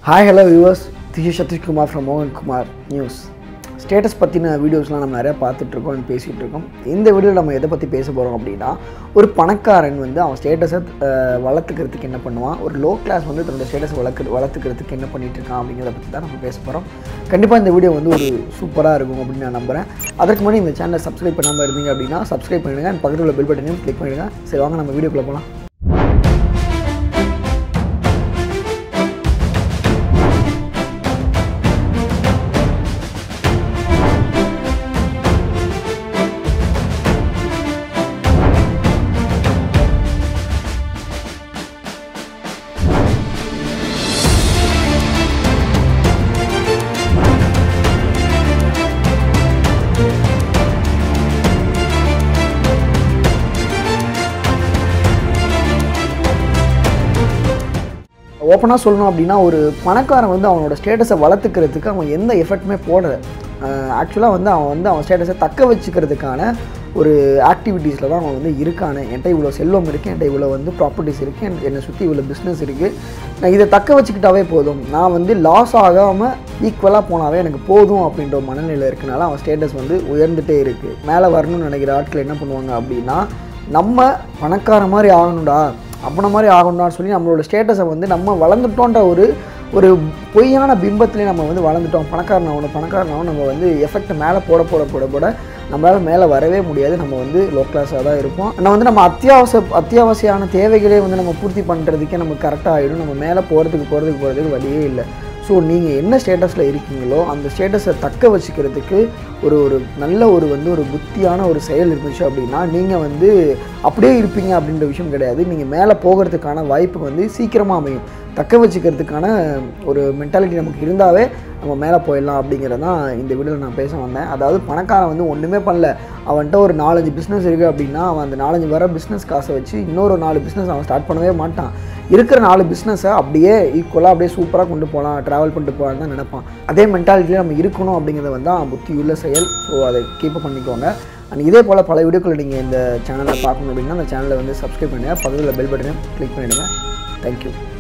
hi hello viewers this is Sathishkumar from மோகன் Kumar news status பற்றின வீடியோஸ்லாம் நம்ம நிறையா பார்த்துட்ருக்கோம் பேசிகிட்டு இருக்கோம் இந்த வீடியோவில் நம்ம எதை பற்றி பேச போகிறோம் அப்படின்னா ஒரு பணக்காரன் வந்து அவன் ஸ்டேட்டஸை வளர்த்துக்கிறதுக்கு என்ன பண்ணுவான் ஒரு லோ கிளாஸ் வந்து தன்னோட ஸ்டேட்டஸை வளர்க்கு வளர்த்துக்கிறதுக்கு என்ன பண்ணிட்டு இருக்கான் அப்படிங்கிறத பற்றி தான் நம்ம பேச போகிறோம் கண்டிப்பாக இந்த வீடியோ வந்து ஒரு சூப்பராக இருக்கும் அப்படின்னு நான் நம்புகிறேன் அதற்கு முன்னாடி இந்த சேனலை சப்ஸ்கிரைப் பண்ணாமல் இருந்தீங்க அப்படின்னா சப்ஸ்கிரைப் பண்ணிடுங்க and பக்கத்தில் உள்ள பெல் பட்டனையும் கிளிக் பண்ணிடுங்க சரி வாங்க நம்ம வீடியோக்குள்ளே போகலாம் ஓப்பனாக சொல்லணும் அப்படின்னா ஒரு பணக்காரன் வந்து அவனோட ஸ்டேட்டஸை வளர்த்துக்கிறதுக்கு அவன் எந்த எஃபர்ட்டுமே போடலை ஆக்சுவலாக வந்து அவன் வந்து அவன் ஸ்டேட்டஸை தக்க வச்சுக்கிறதுக்கான ஒரு ஆக்டிவிட்டீஸில் தான் அவன் வந்து இருக்கானு என்கிட்ட இவ்வளோ செல்வம் இருக்குது என்கிட்ட இவ்வளோ வந்து ப்ராப்பர்ட்டிஸ் இருக்குது என் என்னை சுற்றி இவ்வளோ பிஸ்னஸ் இருக்குது நான் இதை தக்க வச்சுக்கிட்டாவே போதும் நான் வந்து லாஸ் ஆகாமல் ஈக்குவலாக போனாவே எனக்கு போதும் அப்படின்ற ஒரு மனநிலை இருக்கனால அவன் ஸ்டேட்டஸ் வந்து உயர்ந்துகிட்டே இருக்குது மேலே வரணும்னு நினைக்கிற ஆட்கள் என்ன பண்ணுவாங்க அப்படின்னா நம்ம பணக்கார மாதிரி ஆகணும்டா அப்பன மாதிரி ஆகணும்னு சொல்லி நம்மளோட ஸ்டேட்டஸை வந்து நம்ம வளர்ந்துட்டோன்ற ஒரு ஒரு பொய்யான பிம்பத்திலே நம்ம வந்து வளர்ந்துட்டோம் பணக்காரன் ஆகணும் பணக்காரன் ஆகணும் நம்ம வந்து எஃபெக்ட் மேலே போட போட போட போட நம்மளால் மேலே வரவே முடியாது நம்ம வந்து லோ கிளாஸாக தான் இருப்போம் ஆனால் வந்து நம்ம அத்தியாவசிய அத்தியாவசியான தேவைகளே வந்து நம்ம பூர்த்தி பண்ணுறதுக்கே நமக்கு கரெக்டாக ஆகிடும் நம்ம மேலே போகிறதுக்கு போகிறதுக்கு போகிறதுக்கு வழியே இல்லை ஸோ நீங்கள் என்ன ஸ்டேட்டஸில் இருக்கீங்களோ அந்த ஸ்டேட்டஸை தக்க வச்சுக்கிறதுக்கு ஒரு ஒரு நல்ல ஒரு வந்து ஒரு புத்தியான ஒரு செயல் இருந்துச்சு அப்படின்னா நீங்கள் வந்து அப்படியே இருப்பீங்க அப்படின்ற விஷயம் கிடையாது நீங்கள் மேலே போகிறதுக்கான வாய்ப்பு வந்து சீக்கிரமாக அமையும் தக்க வச்சுக்கிறதுக்கான ஒரு மென்டாலிட்டி நமக்கு இருந்தாவே நம்ம மேலே போயிடலாம் அப்படிங்கிறது தான் இந்த வீடியோவில் நான் பேச வந்தேன் அதாவது பணக்காரன் வந்து ஒன்றுமே பண்ணல அவன்கிட்ட ஒரு நாலஞ்சு பிஸ்னஸ் இருக்குது அப்படின்னா அவன் அந்த நாலஞ்சு வர பிஸ்னஸ் காசை வச்சு இன்னொரு நாலு பிஸ்னஸ் அவன் ஸ்டார்ட் பண்ணவே மாட்டான் இருக்கிற நாலு பிஸ்னஸை அப்படியே ஈக்குவலாக அப்படியே சூப்பராக கொண்டு போகலாம் ட்ராவல் பண்ணிட்டு போகலான்னு தான் நினைப்பான் அதே மென்டாலிட்டியில் நம்ம இருக்கணும் அப்படிங்கிறத வந்து அவன் புத்தியுள்ள செயல் ஸோ அதை கீப் பண்ணிக்கோங்க அண்ட் இதே போல் பல வீடியோக்களை நீங்கள் இந்த சேனலை பார்க்கணும் அப்படின்னா அந்த சேனலை வந்து சப்ஸ்கிரைப் பண்ணுங்கள் பக்கத்தில் பெல் பட்டனை கிளிக் பண்ணிவிடுங்க தேங்க்யூ